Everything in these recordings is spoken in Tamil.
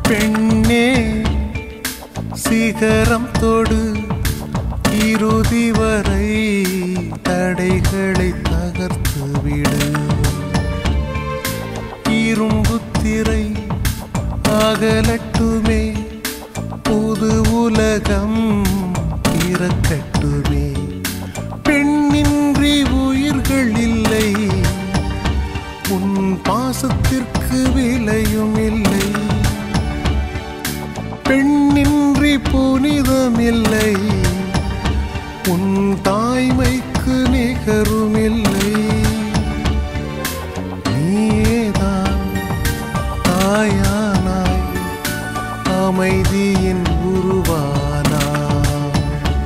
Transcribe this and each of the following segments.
பெண்ணே சிகரம் தொடு இறுதி வரை தடைகளை தகர்த்து விடு இரும்பு திரை அகலட்டுமே புது உலகம் பிறக்கட்டுமே பெண்ணின்றி உயிர்கள் இல்லை உன் பாசத்திற்கு விலையும் இல்லை பெண்ணின்றி புனிதம் இல்லை உன் தாய்மைக்கு நிகரும் இல்லை நீதான் தாயானாய் அமைதியின் உருவானாய்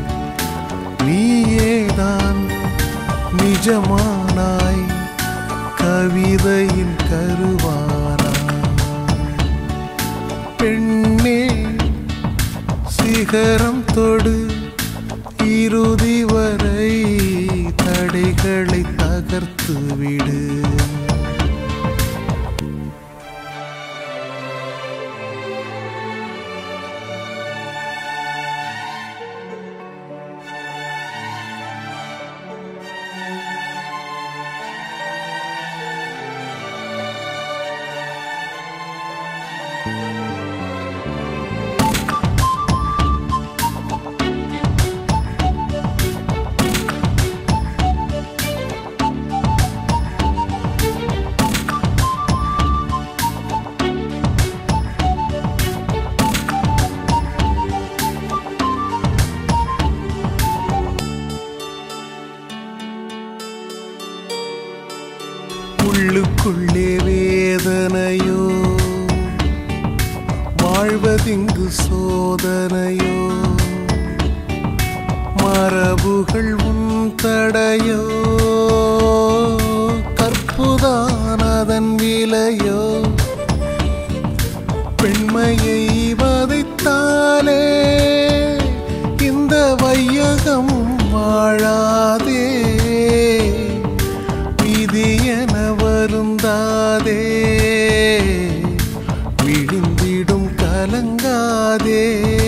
நீயேதான் நிஜமானாய் கவிதையின் கருவானாய் பெண்ணே சிகரம் தொடு இறுதி வரை தடைகளை தகர்த்து விடு உள்ளுக்குள்ளே வேதனையோ வாழ்வதிங்கு சோதனையோ மரபுகள் உன் தடையோ கற்புதான் அதன் விலையோ பெண்மையை வதைத்தாலே இந்த வையகம் வாழாதே விதி என வருந்தாதே விழிந்திடும் கலங்காதே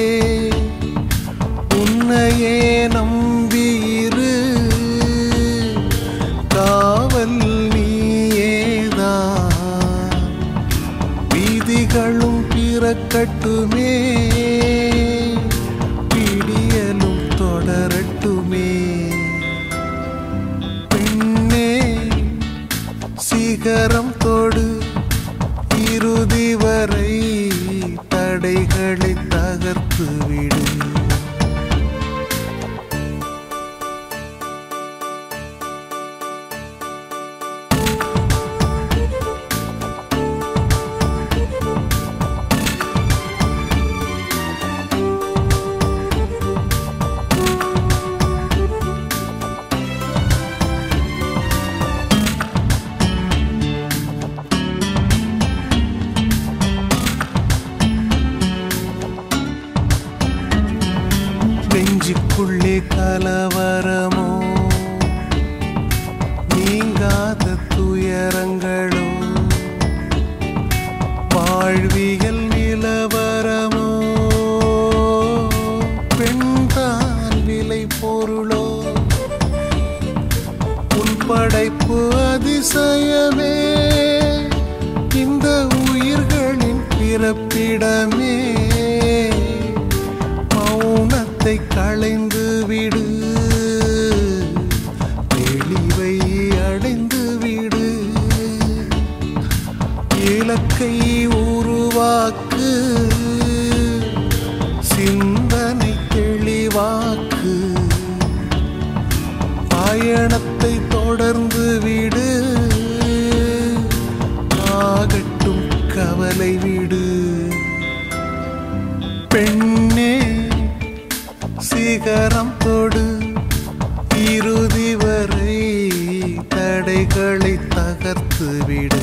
உன்னையே நம்பியிரு காவல் நீயேதான் வீதிகளும் பிறக்கட்டுமே பிடியலும் தொடரட்டுமே பெண்ணே சிகரம் தொடு இறுதி வரை தடைகளை தகர்த்து விடு நெஞ்சுக்குள்ளே கலவரமோ நீங்காத துயரங்களோ வாழ்வியல் நிலவரமோ பெண்தான் விலை பொருளோ உன் படைப்பு அதிசயமே இந்த உயிர்களின் பிறப்பிடமே மௌனத்தை களைந்து விடு தெளிவை அடைந்து விடு இலக்கை உருவாக்கு சிந்தனை தெளிவாக்கு பயணத்தை தொடர்ந்து விடு ஆகட்டும் கவலை விடு பெண்ணே சிகரம் தொடு இறுதி வரை தடைகளை தகர்த்து விடு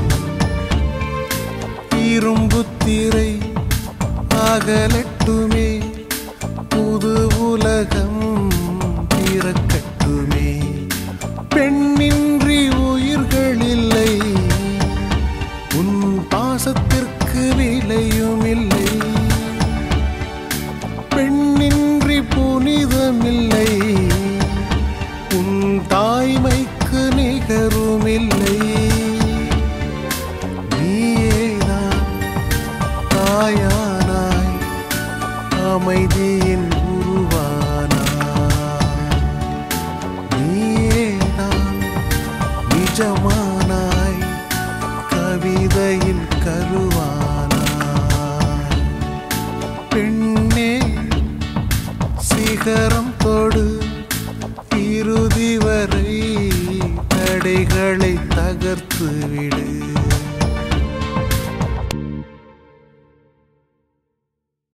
இரும்பு திரை அகலட்டுமே புது உலகம் பிறக்கட்டுமே பெண்ணின்றி உயிர்கள் இல்லை உன் பாசத்திற்கு விலையும் இல்லை கருவானார் பெண்ணே சிகரம் தொடு இறுதி வரை தடைகளை தகர்த்து விடு